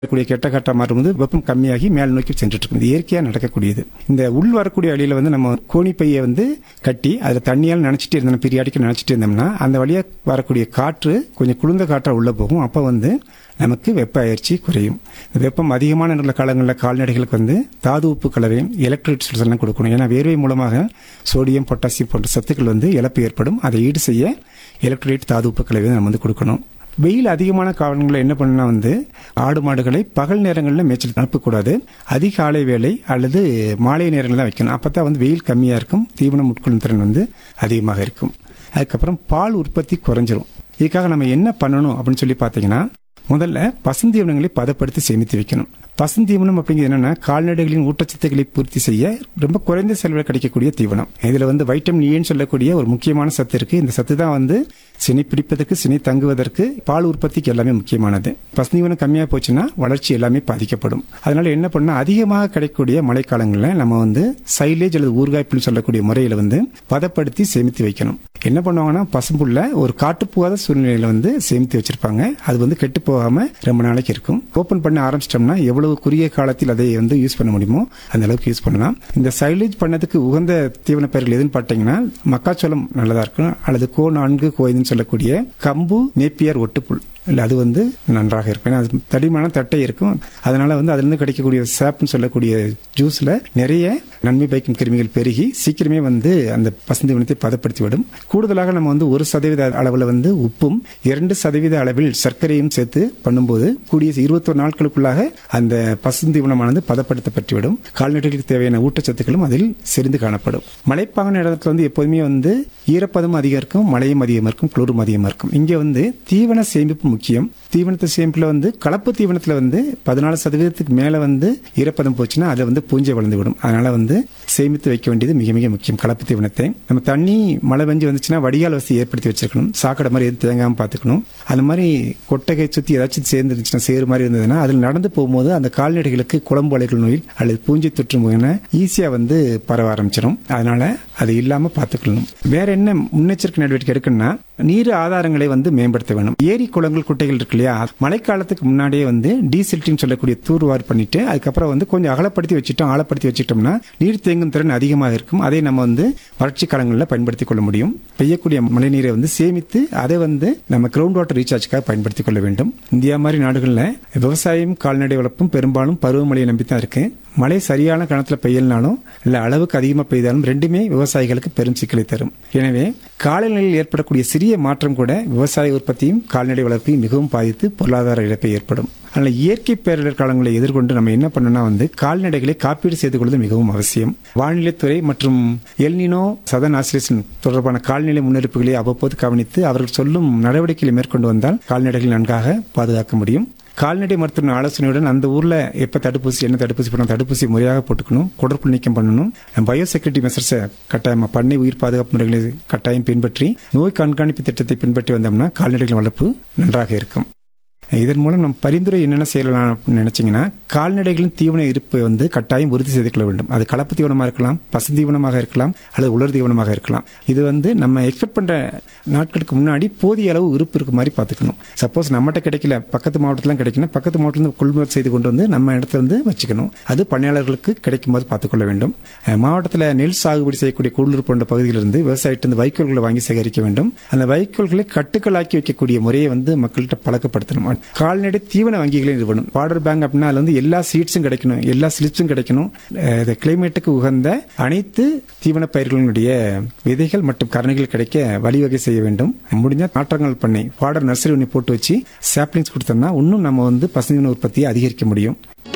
கூடிய கெட்ட காற்றா மாறும்போது வெப்பம் கம்மியாகி மேல் நோக்கி சென்றுட்டு இருக்கும் இது இயற்கையாக நடக்கக்கூடியது இந்த உள் வரக்கூடிய வழியில வந்து நம்ம கோணி பையை வந்து கட்டி அதில் தண்ணியால் நினைச்சிட்டு இருந்தோம் பீரியாடிக்கு நினைச்சிட்டு இருந்தோம்னா அந்த வழியாக வரக்கூடிய காற்று கொஞ்சம் குளிர்ந்த காற்றா உள்ள போகும் அப்போ வந்து நமக்கு வெப்ப அயற்சி குறையும் இந்த வெப்பம் அதிகமான உள்ள காலங்களில் கால்நடைகளுக்கு வந்து தாது உப்பு கலவையும் எலக்ட்ரோலைட்ஸ் எல்லாம் கொடுக்கணும் ஏன்னா வேர்வை மூலமாக சோடியம் பொட்டாசியம் போன்ற சத்துக்கள் வந்து இழப்பு ஏற்படும் அதை ஈடு செய்ய எலக்ட்ரோலைட் தாது உப்பு கலவை நம்ம வந்து கொடுக்கணும் வெயில் அதிகமான காலங்களில் என்ன பண்ணா வந்து ஆடு மாடுகளை பகல் நேரங்களில் மேய்ச்சல் அனுப்பக்கூடாது அதிகாலை வேலை அல்லது மாலை நேரங்களில் தான் வைக்கணும் அப்போ தான் வந்து வெயில் கம்மியாக இருக்கும் தீவனம் உட்கொள்ளும் திறன் வந்து அதிகமாக இருக்கும் அதுக்கப்புறம் பால் உற்பத்தி குறைஞ்சிரும் இதுக்காக நம்ம என்ன பண்ணணும் அப்படின்னு சொல்லி பார்த்தீங்கன்னா முதல்ல பசுந்தீவனங்களை பதப்படுத்தி சேமித்து வைக்கணும் பசுந்தீவனம் அப்படிங்கிறது என்னன்னா கால்நடைகளின் ஊட்டச்சத்துக்களை பூர்த்தி செய்ய ரொம்ப குறைந்த செலவில் கிடைக்கக்கூடிய தீவனம் இதுல வந்து வைட்டமின் ஏன்னு சொல்லக்கூடிய ஒரு முக்கியமான சத்து இருக்கு இந்த சத்து தான் வந்து சினை பிடிப்பதற்கு சினை தங்குவதற்கு பால் உற்பத்திக்கு எல்லாமே முக்கியமானது பசுந்தீவனம் கம்மியா போச்சுன்னா வளர்ச்சி எல்லாமே பாதிக்கப்படும் அதனால என்ன பண்ணா அதிகமாக கிடைக்கக்கூடிய மழைக்காலங்களில் நம்ம வந்து சைலேஜ் அல்லது ஊறுகாய்ப்புன்னு சொல்லக்கூடிய முறையில வந்து பதப்படுத்தி சேமித்து வைக்கணும் என்ன பண்ணுவாங்கன்னா பசும்புள்ள ஒரு காட்டுப்போகாத சூழ்நிலையில வந்து சேமித்து வச்சிருப்பாங்க அது வந்து கெட்டு போகாம ரொம்ப நாளைக்கு இருக்கும் ஓபன் பண்ண ஆரம்பிச்சிட்டோம்னா எவ்வளவு குறுகிய காலத்தில் அதை வந்து யூஸ் பண்ண முடியுமோ அந்த அளவுக்கு யூஸ் பண்ணலாம் இந்த சைலேஜ் பண்ணதுக்கு உகந்த தீவன பயிர்கள் எதுன்னு பார்த்தீங்கன்னா மக்காச்சோளம் நல்லதா இருக்கும் அல்லது கோ நான்கு கோ ஐந்துன்னு சொல்லக்கூடிய கம்பு நேப்பியர் ஒட்டுப்புல் இல்லை அது வந்து நன்றாக இருக்கும் ஏன்னா அது தடிமான தட்டை இருக்கும் அதனால வந்து அதுலேருந்து கிடைக்கக்கூடிய சாப்னு சொல்லக்கூடிய ஜூஸில் நிறைய நன்மை பயக்கும் கிருமிகள் பெருகி சீக்கிரமே வந்து அந்த பசுந்தீவனத்தை பதப்படுத்தி விடும் கூடுதலாக நம்ம வந்து ஒரு சதவீத அளவில் வந்து உப்பும் இரண்டு சதவீத அளவில் சர்க்கரையும் சேர்த்து பண்ணும்போது கூடிய இருபத்தொரு நாட்களுக்குள்ளாக அந்த பசுந்தீவனமானது பதப்படுத்தப்பட்டுவிடும் கால்நடைகளுக்கு தேவையான ஊட்டச்சத்துக்களும் அதில் செறிந்து காணப்படும் மலைப்பாங்கான இடத்துல வந்து எப்போதுமே வந்து ஈரப்பதம் அதிகம் இருக்கும் மழையும் அதிகமாக இருக்கும் குளிரும் அதிகமாக இருக்கும் இங்கே வந்து தீவன சேமிப்பு முக்கியம் தீவனத்தை சேமிப்புல வந்து கலப்பு தீவனத்துல வந்து பதினாலு சதவீதத்துக்கு மேல வந்து ஈரப்பதம் போச்சுன்னா அதுல வந்து பூஞ்சை வளர்ந்து விடும் அதனால வந்து சேமித்து வைக்க வேண்டியது மிக மிக முக்கியம் கலப்பு தீவனத்தை நம்ம தண்ணி மழை பெஞ்சு வந்துச்சுன்னா வடிகால் வசதி ஏற்படுத்தி வச்சிருக்கணும் சாக்கடை மாதிரி எதுவும் தேங்காம பார்த்துக்கணும் அந்த மாதிரி கொட்டகை சுத்தி ஏதாச்சும் சேர்ந்துருச்சுன்னா சேறு மாதிரி இருந்ததுன்னா அதில் நடந்து போகும்போது அந்த கால்நடைகளுக்கு குழம்பு அலைகள் நோயில் அல்லது பூஞ்சை தொற்று ஈஸியா வந்து பரவ ஆரம்பிச்சிடும் அதனால அது இல்லாம பார்த்துக்கணும் வேற என்ன முன்னெச்சரிக்கை நடவடிக்கை எடுக்கணும்னா நீர் ஆதாரங்களை வந்து மேம்படுத்த வேணும் ஏரி குளங்கள் குட்டைகள் இருக்கு இல்லையா மழைக்காலத்துக்கு முன்னாடியே வந்து டீசில்ட்டிங் சொல்லக்கூடிய தூர்வார் பண்ணிட்டு அதுக்கப்புறம் வந்து கொஞ்சம் அகலப்படுத்தி வச்சுட்டோம் ஆழப்படுத்தி வச்சுட்டோம்னா நீர் தேங்கும் திறன் அதிகமாக இருக்கும் அதை நம்ம வந்து வறட்சி காலங்களில் பயன்படுத்திக் கொள்ள முடியும் பெய்யக்கூடிய மழைநீரை வந்து சேமித்து அதை வந்து நம்ம கிரவுண்ட் வாட்டர் ரீசார்ஜ்க்காக பயன்படுத்திக் கொள்ள வேண்டும் இந்தியா மாதிரி நாடுகளில் விவசாயம் கால்நடை வளர்ப்பும் பெரும்பாலும் பருவமழையை நம்பி தான் இருக்கு மழை சரியான கணத்தில் பெய்யலனாலும் இல்லை அளவுக்கு அதிகமாக பெய்தாலும் ரெண்டுமே விவசாயிகளுக்கு பெரும் சிக்கலை தரும் எனவே காலநிலையில் ஏற்படக்கூடிய சிறிய மாற்றம் கூட விவசாய உற்பத்தியும் கால்நடை வளர்ப்பையும் மிகவும் பாதித்து பொருளாதார இழப்பை ஏற்படும் அதனால் இயற்கை பேரிடர் காலங்களை எதிர்கொண்டு நம்ம என்ன பண்ணணும்னா வந்து கால்நடைகளை காப்பீடு செய்து கொள்வது மிகவும் அவசியம் வானிலைத்துறை மற்றும் எல்னினோ சதன் ஆசிலேஷன் தொடர்பான கால்நிலை முன்னெடுப்புகளை அவ்வப்போது கவனித்து அவர்கள் சொல்லும் நடவடிக்கைகளை மேற்கொண்டு வந்தால் கால்நடைகள் நன்றாக பாதுகாக்க முடியும் கால்நடை மருத்துவ ஆலோசனையுடன் அந்த ஊர்ல எப்ப தடுப்பூசி என்ன தடுப்பூசி போடணும் தடுப்பூசி முறையாக போட்டுக்கணும் குடற்புல் நீக்கம் பண்ணணும் பயோசெக்யூரிட்டி மெசர்ஸை கட்டாயம் பண்ணை உயிர் பாதுகாப்பு முறைகளை கட்டாயம் பின்பற்றி நோய் கண்காணிப்பு திட்டத்தை பின்பற்றி வந்தோம்னா கால்நடைகள் வளர்ப்பு நன்றாக இருக்கும் இதன் மூலம் நம்ம பரிந்துரை என்னென்ன செய்யலாம் அப்படின்னு நினைச்சீங்கன்னா கால்நடைகளின் தீவன இருப்பை வந்து கட்டாயம் உறுதி செய்து கொள்ள வேண்டும் அது கலப்பு தீவனமாக இருக்கலாம் பசு தீவனமாக இருக்கலாம் அல்லது உலர் தீவனமாக இருக்கலாம் இது வந்து நம்ம எக்ஸ்பெக்ட் பண்ற நாட்களுக்கு முன்னாடி போதிய அளவு இருப்பு இருக்க மாதிரி பார்த்துக்கணும் சப்போஸ் நம்மகிட்ட கிடைக்கல பக்கத்து மாவட்டத்தில் கிடைக்கணும் பக்கத்து மாவட்டத்தில் கொள்முதல் செய்து கொண்டு வந்து நம்ம இடத்துல வந்து வச்சுக்கணும் அது பண்ணையாளர்களுக்கு கிடைக்கும் போது பார்த்துக்கொள்ள வேண்டும் மாவட்டத்தில் நெல் சாகுபடி செய்யக்கூடிய கூடலூர் போன்ற பகுதியிலிருந்து விவசாயிட்டு வைக்கோல்களை வாங்கி சேகரிக்க வேண்டும் அந்த வைக்கோல்களை கட்டுக்களாக்கி வைக்கக்கூடிய முறையை வந்து மக்கள்கிட்ட பழக்கப்படுத்தணும் கால்நடை தீவன வங்கிகளை நிறுவனம் பார்டர் பேங்க் அப்படின்னா அதுல வந்து எல்லா சீட்ஸும் கிடைக்கணும் எல்லா ஸ்லிப்ஸும் கிடைக்கணும் கிளைமேட்டுக்கு உகந்த அனைத்து தீவன பயிர்களுடைய விதைகள் மற்றும் கரணிகள் கிடைக்க வழிவகை செய்ய வேண்டும் முடிஞ்ச மாற்றங்கள் பண்ணி பார்டர் நர்சரி ஒன்று போட்டு வச்சு சாப்ளிங்ஸ் கொடுத்தோம்னா இன்னும் நம்ம வந்து பசுந்தீவன உற்பத்தியை அதிகரிக்க முடியும்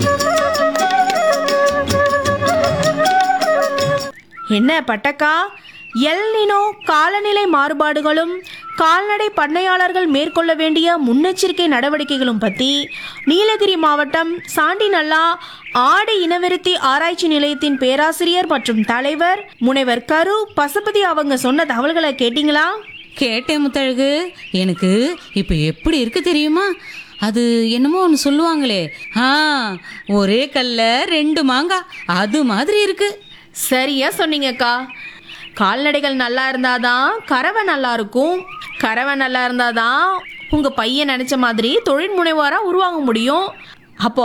என்ன பட்டக்கா எல்னினோ காலநிலை மாறுபாடுகளும் கால்நடை பண்ணையாளர்கள் மேற்கொள்ள வேண்டிய முன்னெச்சரிக்கை நடவடிக்கைகளும் பற்றி நீலகிரி மாவட்டம் சாண்டிநல்லா ஆடு இனவிருத்தி ஆராய்ச்சி நிலையத்தின் பேராசிரியர் மற்றும் தலைவர் முனைவர் கரு பசுபதி அவங்க சொன்ன தகவல்களை கேட்டிங்களா கேட்டேன் முத்தழகு எனக்கு இப்போ எப்படி இருக்கு தெரியுமா அது என்னமோ ஒன்று சொல்லுவாங்களே ஆ ஒரே கல்ல ரெண்டு மாங்காய் அது மாதிரி இருக்கு சரியா சொன்னீங்கக்கா கால்நடைகள் நல்லா இருந்தாதான் கறவை நல்லா இருக்கும் கறவை நல்லா இருந்தாதான் உங்க பையன் நினைச்ச மாதிரி தொழில் முனைவோரா உருவாக முடியும் அப்போ